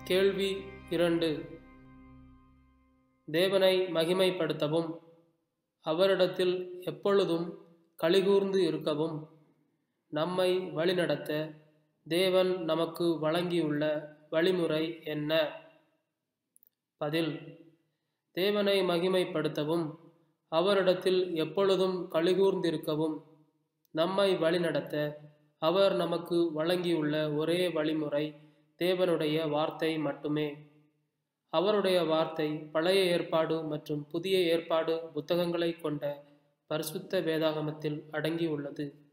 கேள்வி இரண்டு தேவனை மகிமைப்படுத்தவும் அவரிடத்தில் எப்பொழுதும் கலிகூர்ந்து இருக்கவும் நம்மை வழிநடத்த தேவன் நமக்கு வழங்கியுள்ள வழிமுறை என்ன பதில் தேவனை மகிமைப்படுத்தவும் அவரிடத்தில் எப்பொழுதும் கலிகூர்ந்திருக்கவும் நம்மை வழிநடத்த அவர் நமக்கு வழங்கியுள்ள ஒரே வழிமுறை தேவனுடைய வார்த்தை மட்டுமே அவருடைய வார்த்தை பழைய ஏற்பாடு மற்றும் புதிய ஏற்பாடு புத்தகங்களை கொண்ட பரிசுத்த வேதாகமத்தில் அடங்கியுள்ளது